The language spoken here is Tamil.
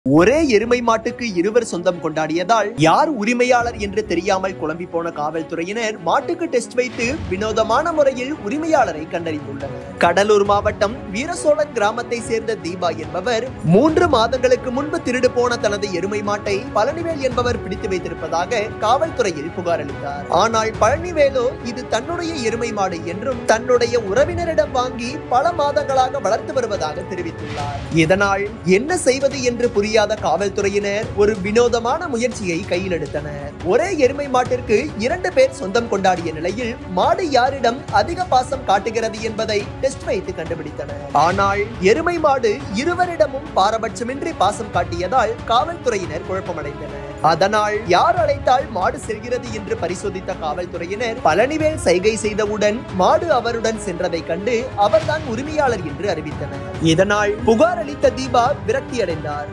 ஒரே எருமை மாட்டுக்கு இருவர் சொந்தம் கொண்டாடியதால் யார் உரிமையாளர் என்று தெரியாமல் குழம்பி போன காவல்துறையினர் மாட்டுக்கு டெஸ்ட் வைத்து வினோதமான முறையில் உரிமையாளரை கண்டறிந்துள்ளனர் கடலூர் மாவட்டம் வீரசோழன் கிராமத்தை சேர்ந்த தீபா என்பவர் மூன்று மாதங்களுக்கு முன்பு திருடு போன தனது எருமை மாட்டை பழனிவேல் என்பவர் பிடித்து வைத்திருப்பதாக காவல்துறையில் புகார் அளித்தார் ஆனால் பழனிவேலோ இது தன்னுடைய எருமை மாடு என்றும் தன்னுடைய உறவினரிடம் வாங்கி பல மாதங்களாக வளர்த்து வருவதாக தெரிவித்துள்ளார் இதனால் என்ன செய்வது என்று புரியாத காவல்துறையினர் ஒரு வினோதமான முயற்சியை கையில் எடுத்தனர் ஒரே எருமை மாட்டிற்கு இரண்டு பேர் சொந்தம் கொண்டாடிய நிலையில் மாடு யாரிடம் அதிக பாசம் காட்டுகிறது என்பதை டெஸ்ட் வைத்து கண்டுபிடித்தனர் ஆனால் எருமை மாடு இருவரிடமும் பாரபட்சமின்றி பாசம் காட்டியதால் காவல்துறையினர் குழப்பமடைந்தனர் அதனால் யார் அழைத்தால் மாடு செல்கிறது என்று பரிசோதித்த காவல்துறையினர் பழனிவேல் சைகை செய்தவுடன் மாடு அவருடன் சென்றதை கண்டு அவர்தான் உரிமையாளர் என்று அறிவித்தனர் இதனால் புகார் அளித்த தீபா விரக்தி அடைந்தார்